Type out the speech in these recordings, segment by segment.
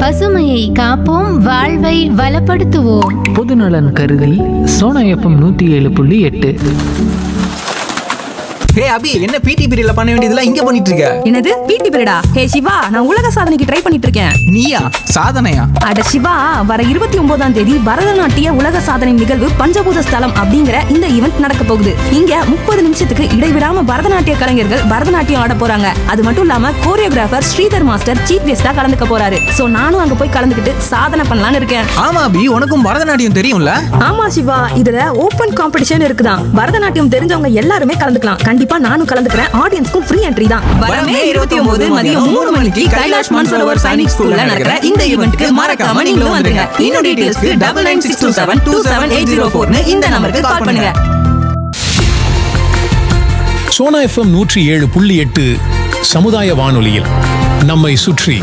பசுமையை காப்போம் வாழ்வை வளப்படுத்துவோம் பொதுநலன் கருதி சோனா எஃப்எம் நூற்றி ஏழு புள்ளி எட்டு ஹே அபி என்ன பிடி பீரியட்ல பண்ண வேண்டியதெல்லாம் இங்க பண்ணிட்டு இருக்க என்னது பிடி பீரியடா ஹே சிவா நான் உலக சாதனைக்கு ட்ரை பண்ணிட்டு இருக்கேன் நீயா சாதனையா அட சிவா வர இருபத்தி ஒன்பதாம் தேதி பரதநாட்டிய உலக சாதனை நிகழ்வு பஞ்சபூத ஸ்தலம் அப்படிங்கிற இந்த ஈவெண்ட் நடக்க போகுது இங்க முப்பது நிமிஷத்துக்கு இடைவிடாம பரதநாட்டிய கலைஞர்கள் பரதநாட்டியம் ஆட போறாங்க அது மட்டும் இல்லாம கோரியோகிராஃபர் ஸ்ரீதர் மாஸ்டர் சீஃப் கெஸ்டா கலந்துக்க போறாரு சோ நானும் அங்க போய் கலந்துக்கிட்டு சாதனை பண்ணலாம்னு இருக்கேன் ஆமா அபி உனக்கும் பரதநாட்டியம் தெரியும்ல ஆமா சிவா இதுல ஓபன் காம்படிஷன் இருக்குதான் பரதநாட்டியம் தெரிஞ்சவங்க எல்லாருமே கலந்துக்கலாம் கண்டிப்பா நானும் கலந்துக்கிறேன் ஆடியன்ஸ்க்கும் ஃப்ரீ என்ட்ரி தான் வரமே இருபத்தி ஒன்பது மதியம் மூணு மணிக்கு கைலாஷ் மான்சரோவர் சைனிக் ஸ்கூல்ல நடக்கிற இந்த ஈவெண்ட்க்கு மறக்காம நீங்களும் வந்துருங்க இன்னும் டீடைல்ஸ்க்கு double nine six two seven two seven eight zero ஃபோர்னு இந்த நம்பருக்கு கால் பண்ணுங்க சோனா எஃப்எம் நூற்றி ஏழு புள்ளி எட்டு சமுதாய வானொலியில் நம்மை சுற்றி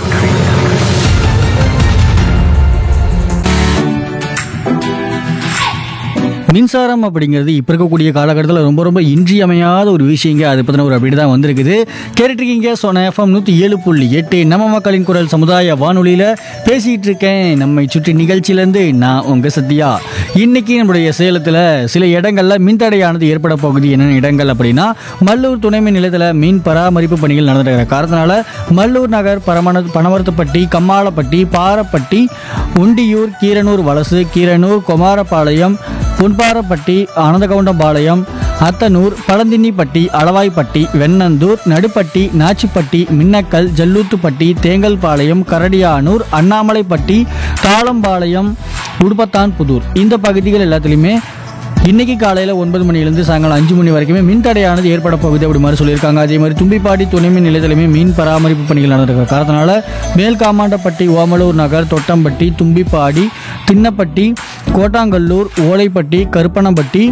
மின்சாரம் அப்படிங்கிறது இப்போ இருக்கக்கூடிய காலகட்டத்தில் ரொம்ப ரொம்ப இன்றியமையாத ஒரு விஷயங்க அதை பற்றின ஒரு அப்படி தான் வந்திருக்குது கேட்டுட்ருக்கீங்க சொன்ன எஃப்எம் நூற்றி ஏழு புள்ளி எட்டு நம்ம மக்களின் குரல் சமுதாய வானொலியில் பேசிகிட்டு இருக்கேன் நம்மை சுற்றி நிகழ்ச்சியிலேருந்து நான் உங்கள் சத்யா இன்னைக்கு நம்முடைய சேலத்தில் சில இடங்களில் மின்தடையானது ஏற்பட போகுது என்னென்ன இடங்கள் அப்படின்னா மல்லூர் துணை மின் நிலையத்தில் மீன் பராமரிப்பு பணிகள் நடந்துருக்கிற காரணத்தினால மல்லூர் நகர் பரமண பனவரத்துப்பட்டி கம்மாளப்பட்டி பாரப்பட்டி உண்டியூர் கீரனூர் வலசு கீரனூர் குமாரபாளையம் புன்பாரப்பட்டி ஆனந்தகவுண்டம்பாளையம் அத்தனூர் பழந்தின்னிப்பட்டி அளவாய்ப்பட்டி வெண்ணந்தூர் நடுப்பட்டி நாச்சிப்பட்டி மின்னக்கல் ஜல்லூத்துப்பட்டி தேங்கல்பாளையம் கரடியானூர் அண்ணாமலைப்பட்டி தாளம்பாளையம் உடுப்பத்தான் புதூர் இந்த பகுதிகள் எல்லாத்துலேயுமே இன்னைக்கு காலையில் ஒன்பது மணிலேருந்து சாயங்காலம் அஞ்சு மணி வரைக்குமே மின்தடையானது ஏற்பட போகுது அப்படி மாதிரி சொல்லியிருக்காங்க அதே மாதிரி தும்பிப்பாடி துணை மின் நிலையத்திலுமே மீன் பராமரிப்பு பணிகள் நடந்திருக்கிற காரணத்தினால மேல்காமாண்டப்பட்டி ஓமலூர் நகர் தொட்டம்பட்டி தும்பிப்பாடி தின்னப்பட்டி கோட்டாங்கல்லூர் ஓலைப்பட்டி கருப்பனம்பட்டி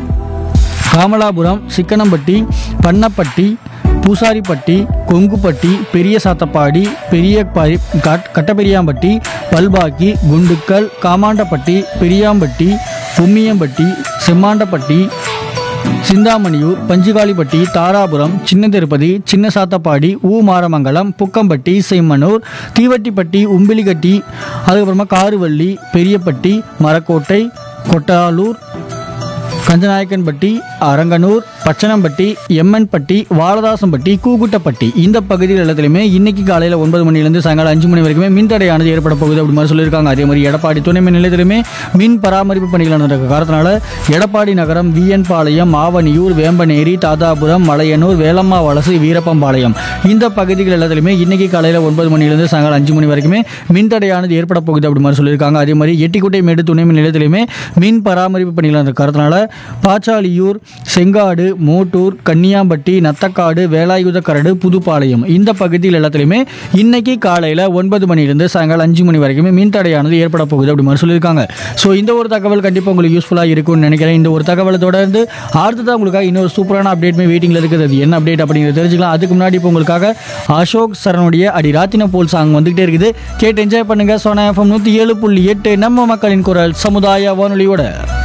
காமலாபுரம் சிக்கனம்பட்டி பண்ணப்பட்டி பூசாரிப்பட்டி கொங்குப்பட்டி பெரிய சாத்தப்பாடி பெரிய பரி- கட்- கட்டபெரியாம்பட்டி பல்பாக்கி குண்டுக்கல் காமாண்டப்பட்டி பெரியாம்பட்டி உம்மியம்பட்டி செம்மாண்டப்பட்டி சிந்தாமணியூர் பஞ்சுகாலிப்பட்டி தாராபுரம் சின்ன திருப்பதி சின்ன சாத்தப்பாடி ஊ மாரமங்கலம் புக்கம்பட்டி செம்மனூர் தீவட்டிப்பட்டி உம்பிலிகட்டி அதுக்கப்புறமா காருவள்ளி பெரியப்பட்டி மரக்கோட்டை கொட்டாலூர் கஞ்சநாயக்கன்பட்டி அரங்கனூர் பச்சனம்பட்டி எம்மன்பட்டி வாலதாசம்பட்டி கூகுட்டப்பட்டி இந்த பகுதிகள் எல்லாத்துலையுமே இன்னைக்கு காலையில் ஒன்பது மணிலேருந்து சாயங்காலம் அஞ்சு மணி வரைக்குமே மின்தடையானது ஏற்பட போகுது அப்படி மாதிரி சொல்லியிருக்காங்க அதே மாதிரி எடப்பாடி துணை மின் நிலையத்திலுமே மின் பராமரிப்பு பணிகள் நடந்திருக்க காரணத்தினால எடப்பாடி நகரம் விஎன் பாளையம் மாவனியூர் வேம்பனேரி தாதாபுரம் மலையனூர் வேலம்மா வலசு வீரப்பம்பாளையம் இந்த பகுதிகள் எல்லாத்துலையுமே இன்னைக்கு காலையில் ஒன்பது மணிலேருந்து சாயங்காலம் அஞ்சு மணி வரைக்குமே மின்தடையானது ஏற்பட போகுது அப்படி மாதிரி சொல்லியிருக்காங்க அதே மாதிரி எட்டிக்குட்டை மேடு துணை மின் நிலையத்திலையுமே மின் பராமரிப்பு பணிகள் நடந்த காரணத்தினால பாச்சாலியூர் செங்காடு மோட்டூர் கன்னியாம்பட்டி நத்தக்காடு வேலாயுதக்கரடு புதுப்பாளையம் இந்த பகுதியில் எல்லாத்துலேயுமே இன்னைக்கு காலையில் ஒன்பது மணிலேருந்து சாயங்காலம் அஞ்சு மணி வரைக்குமே மின்தடையானது ஏற்பட போகுது அப்படி மாதிரி சொல்லியிருக்காங்க ஸோ இந்த ஒரு தகவல் கண்டிப்பாக உங்களுக்கு யூஸ்ஃபுல்லாக இருக்கும்னு நினைக்கிறேன் இந்த ஒரு தகவலை தொடர்ந்து அடுத்ததாக உங்களுக்காக இன்னொரு சூப்பரான அப்டேட்மே வெயிட்டிங்கில் இருக்குது அது என்ன அப்டேட் அப்படிங்கிறத தெரிஞ்சுக்கலாம் அதுக்கு முன்னாடி இப்போ உங்களுக்காக அசோக் சரணுடைய அடி ராத்தின போல் சாங் வந்துகிட்டே இருக்குது கேட்டு என்ஜாய் பண்ணுங்க சோனா எஃப்எம் நூற்றி ஏழு புள்ளி எட்டு நம்ம மக்களின் குரல் சமுதாய வானொலியோட